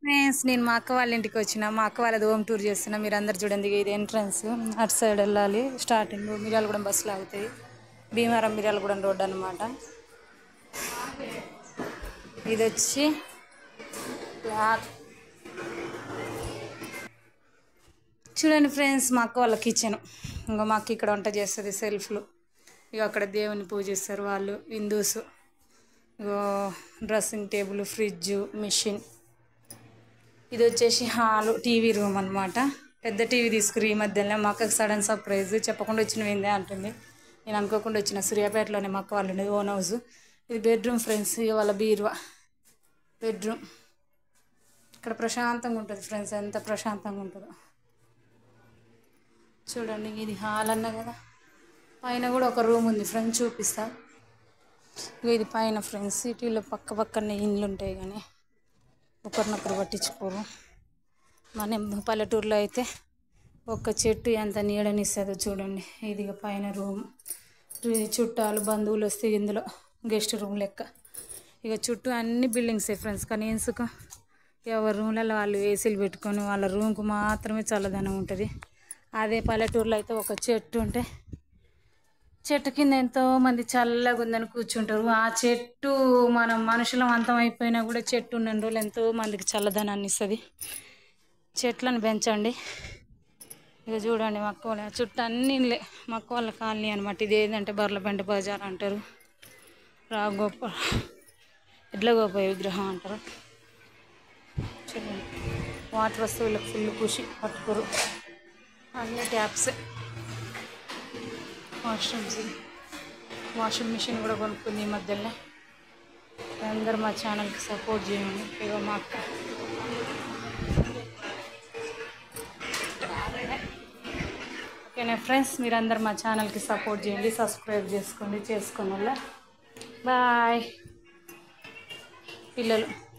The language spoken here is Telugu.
ఫ్రెండ్స్ నేను మా అక్క వాళ్ళ ఇంటికి వచ్చిన మా అక్క వాళ్ళది హోమ్ టూర్ చేస్తున్నా మీరు అందరు చూడండి ఇది ఎంట్రన్స్ అటు సైడ్ వెళ్ళాలి స్టార్టింగ్ మిర్యాలగూడెం బస్సులు ఆగుతాయి భీమవరం మిర్యాలగూడెం రోడ్ అనమాట ఇది వచ్చి బ్లాక్ చూడండి ఫ్రెండ్స్ మా అక్క వాళ్ళ కిచెన్ ఇంకా మా అక్క ఇక్కడ వంట చేస్తుంది సెల్ఫ్లు ఇక అక్కడ దేవుని పూజిస్తారు వాళ్ళు హిందూస్ ఇగో డ్రెస్సింగ్ టేబుల్ ఫ్రిడ్జ్ మిషన్ ఇది వచ్చేసి హాలు టీవీ రూమ్ అనమాట పెద్ద టీవీ తీసుకురి ఈ మధ్యలో మా అక్కకి సడన్ సర్ప్రైజ్ చెప్పకుండా వచ్చిన ఏందే అంటుంది నేను అనుకోకుండా వచ్చిన సూర్యాపేటలోనే మా అక్క వాళ్ళు ఉండేది ఓన్ హౌస్ ఇది బెడ్రూమ్ ఫ్రెండ్స్ ఇక వాళ్ళ బీరువా బెడ్రూమ్ ఇక్కడ ప్రశాంతంగా ఉంటుంది ఫ్రెండ్స్ ఎంత ప్రశాంతంగా ఉంటుందో చూడండి ఇది హాల్ అన్న కదా పైన కూడా ఒక రూమ్ ఉంది ఫ్రెండ్స్ చూపిస్తా ఇగో ఇది పైన ఫ్రెండ్స్ సిటీలో పక్క పక్కనే ఇండ్లు ఉంటాయి కానీ ఒకరినొకరు పట్టించుకోరు మన పల్లెటూరులో అయితే ఒక్క చెట్టు ఎంత నీడనిస్తుందో చూడండి ఇది ఇక పైన రూమ్ చుట్టాలు బంధువులు వస్తే ఇందులో గెస్ట్ రూమ్ లెక్క ఇక చుట్టూ అన్ని బిల్డింగ్సే ఫ్రెండ్స్ కానీ ఎందుకు ఎవరి రూమ్లలో వాళ్ళు ఏసీలు పెట్టుకొని వాళ్ళ రూమ్కు మాత్రమే చల్లదనం ఉంటుంది అదే పల్లెటూరులో అయితే ఒక చెట్టు ఉంటే చెట్టు కింద ఎంతో మంది చల్లగా ఉందని కూర్చుంటారు ఆ చెట్టు మనం మనుషులం అంతం అయిపోయినా కూడా చెట్టు ఉన్న రోజులు ఎంతో మందికి చల్లదనాన్ని ఇస్తుంది చెట్లను పెంచండి ఇక చూడండి మక్క వాళ్ళ చుట్టూ అన్ని ఇళ్ళే మక్క వాళ్ళ కాలనీ అనమాట ఇది ఏంటంటే బర్లపెంట బజార్ అంటారు రాగోప ఎడ్ల గోప విగ్రహం అంటారు చూడండి వాటర్ వస్తువులకు ఫుల్ ఖుషి పట్టుకోరు అన్ని ట్యాప్స్ వాష్రూమ్స్ వాషింగ్ మిషన్ కూడా కొనుక్కుంది ఈ మధ్యలో అందరు మా ఛానల్కి సపోర్ట్ చేయండి ఇగో మా అక్క ఓకేనా ఫ్రెండ్స్ మీరందరు మా ఛానల్కి సపోర్ట్ చేయండి సబ్స్క్రైబ్ చేసుకోండి చేసుకోని వల్ల బాయ్ పిల్లలు